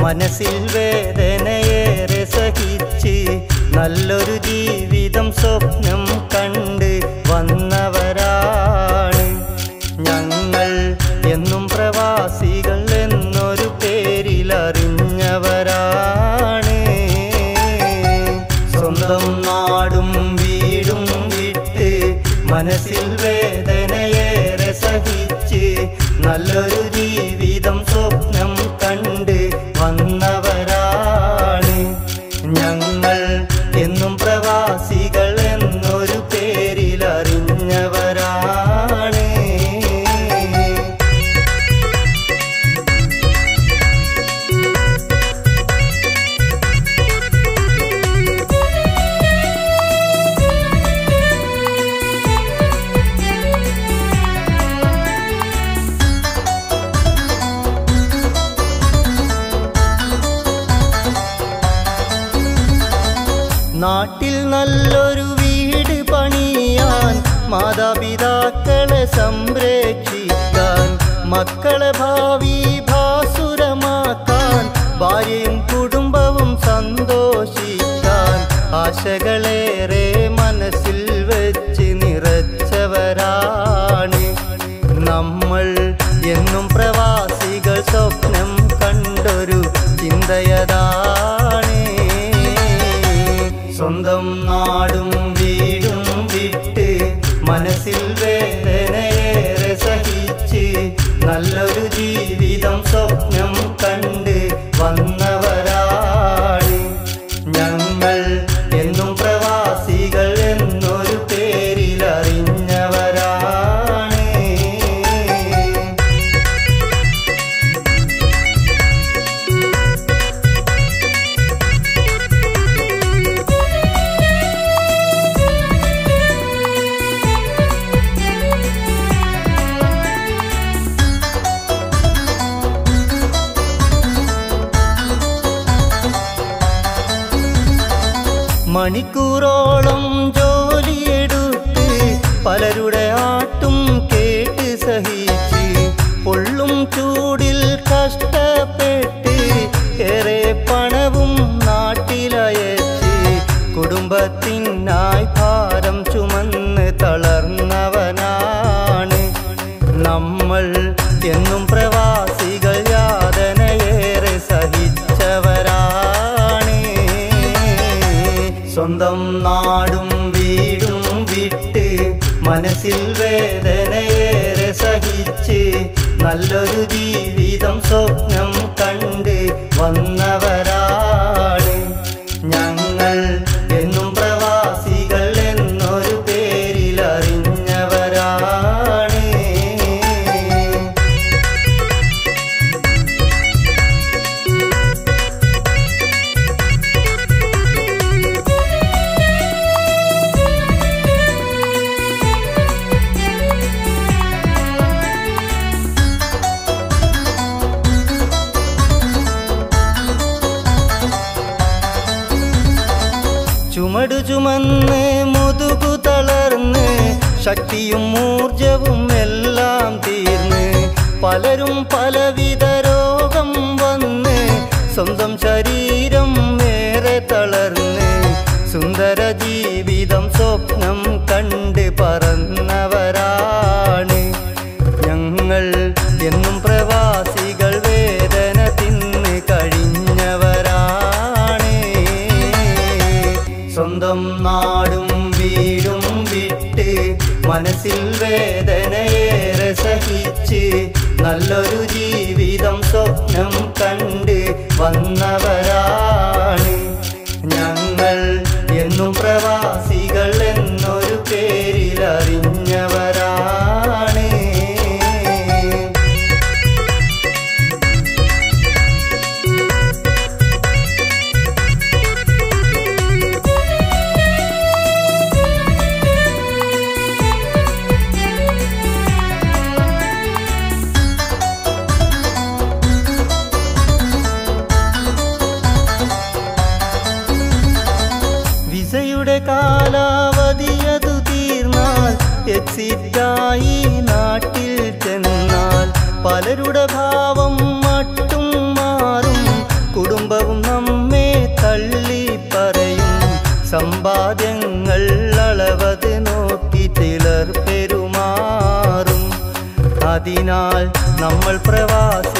മനസ്സിൽ വേദനയേറെ സഹിച്ച് നല്ലൊരു ജീവിതം സ്വപ്നം കണ്ട് വന്നവരാണ് ഞങ്ങൾ എന്നും പ്രവാസികൾ എന്നൊരു പേരിൽ അറിഞ്ഞവരാണ് സ്വന്തം നാടും വീടും വിട്ട് മനസ്സിൽ വേദനയേറെ സഹിച്ച് നല്ലൊരു ജീവിതം സ്വപ്നം കണ്ട് വന്നവരാണ് ഞങ്ങൾ എന്നും പ്രവാസികൾ എന്നൊരു പേരിൽ അറിഞ്ഞവരാണ് നാട്ടിൽ നല്ലൊരു വീട് പണിയാൻ മാതാപിതാക്കളെ സംരക്ഷിക്കാൻ മക്കളെ ഭാവി ഭാസുരമാക്കാൻ ഭാര്യയും കുടുംബവും സന്തോഷിക്കാൻ ആശകളേറെ മനസ്സിൽ വെച്ച് നിറച്ചവരാണ് നമ്മൾ എന്നും പ്രവാസികൾ സ്വപ്നം കണ്ടൊരു ചിന്തയതാണ് സ്വന്തം നാടും വീടും വിട്ട് മനസ്സിൽ വേദനയേറെ സഹിച്ച് നല്ലൊരു ജീവിതം സ്വപ്നം കണ്ട് വന്നവരാണ് ഞങ്ങൾ എന്നും പ്രവാസികൾ എന്നൊരു പേരിൽ അറിഞ്ഞവരാണ് മണിക്കൂറോളം ജോലിയെടുത്ത് പലരുടെ ആട്ടും കേട്ട് സഹിച്ച് പൊള്ളും ചൂടിൽ കഷ്ടപ്പെട്ട് ഏറെ പണവും നാട്ടിലയച്ച് കുടുംബത്തിനായി ഭാരം ചുമന്ന് തളർന്നവനാണ് നമ്മൾ എന്നും പ്രവാസികൾ യാതനയേറെ സഹിച്ചവരാണ് സ്വന്തം നാടും വീടും വിട്ട് മനസ്സിൽ വേദനയേറെ സഹിച്ച് നല്ലൊരു ജീവിതം സ്വപ്നം കണ്ട് വന്നവരാണ് ഞങ്ങൾ എന്നും പ്രവാസികൾ എന്നൊരു പേരിൽ അറിഞ്ഞവരാണ് ചുമടു ചുമന്ന് മുതുകു തളർന്ന് ശക്തിയും ഊർജവും എല്ലാം തീർന്ന് പലരും പലവിധ രോഗം വന്ന് സ്വന്തം ശരീരം ഏറെ തളർന്ന് സുന്ദര ജീവിതം സ്വപ്നം കണ്ട് പറന്നവരാണ് ഞങ്ങൾ എന്നും പ്രവാസികൾ വേദന തിന്ന് കഴിഞ്ഞവരാണ് സ്വന്തം നാടും വീടും വിട്ട് മനസ്സിൽ വേദനയേറെ സഹിച്ച് നല്ലൊരു ജീവിതം സ്വപ്നം കണ്ട് വന്നവരാണ് ഞങ്ങൾ എന്നും പ്രവാസികൾ എന്നൊരു പേരിൽ അറിഞ്ഞവരാണ് വിസയുടെ കാലാവധിയതു തീർന്നാൽ എക്സിറ്റായി നാട്ടിൽ ചെന്നാൽ പലരുടെ ഭാവം മട്ടും മാറും അതിനാൽ നമ്മൾ പ്രവാസികളായി